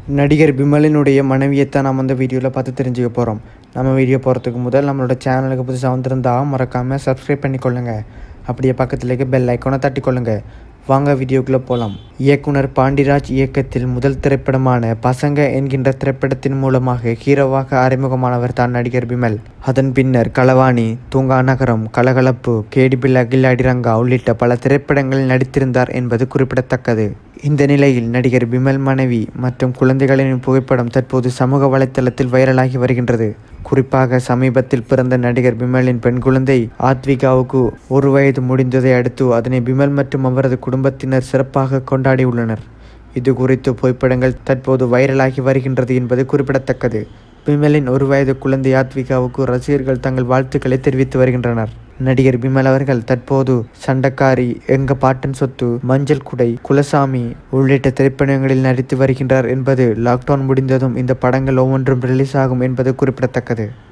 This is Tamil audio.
நடிகர் விமலினுடைய மனைவியைத்தான் நம்ம இந்த வீடியோவில் பார்த்து தெரிஞ்சுக்க போகிறோம் நம்ம வீடியோ போகிறதுக்கு முதல் நம்மளோட சேனலுக்கு புதுசாக வந்திருந்தா மறக்காமல் சப்ஸ்கிரைப் பண்ணிக்கொள்ளுங்க அப்படியே பக்கத்தில் இருக்க பெல் ஐக்கானை தட்டிக்கொள்ளுங்க வாங்க வீடியோக்குள்ளே போகலாம் இயக்குனர் பாண்டிராஜ் இயக்கத்தில் முதல் திரைப்படமான பசங்க என்கின்ற திரைப்படத்தின் மூலமாக ஹீரோவாக அறிமுகமானவர் தான் நடிகர் விமல் அதன் பின்னர் களவாணி தூங்கா நகரம் கலகலப்பு கேடிபில் அகில் அடிரங்கா உள்ளிட்ட பல திரைப்படங்களில் நடித்திருந்தார் என்பது குறிப்பிடத்தக்கது இந்த நிலையில் நடிகர் விமல் மனைவி மற்றும் குழந்தைகளின் புகைப்படம் தற்போது சமூக வலைத்தளத்தில் வைரலாகி வருகின்றது குறிப்பாக சமீபத்தில் பிறந்த நடிகர் விமலின் பெண் குழந்தை ஆத்விகாவுக்கு ஒரு வயது முடிந்ததை அடுத்து அதனை விமல் மற்றும் அவரது குடும்பத்தினர் சிறப்பாக கொண்டாடியுள்ளனர் இது குறித்து புகைப்படங்கள் தற்போது வைரலாகி வருகின்றது என்பது குறிப்பிடத்தக்கது விமலின் ஒரு வயது குழந்தை ஆத்விகாவுக்கு ரசிகர்கள் தங்கள் வாழ்த்துக்களை தெரிவித்து வருகின்றனர் நடிகர் விமல் அவர்கள் தற்போது சண்டக்காரி எங்க பாட்டன் சொத்து மஞ்சள் குடை குலசாமி உள்ளிட்ட திரைப்படங்களில் நடித்து வருகின்றார் என்பது லாக்டவுன் முடிந்ததும் இந்த படங்கள் ஒவ்வொன்றும் ரிலீஸ் ஆகும் என்பது குறிப்பிடத்தக்கது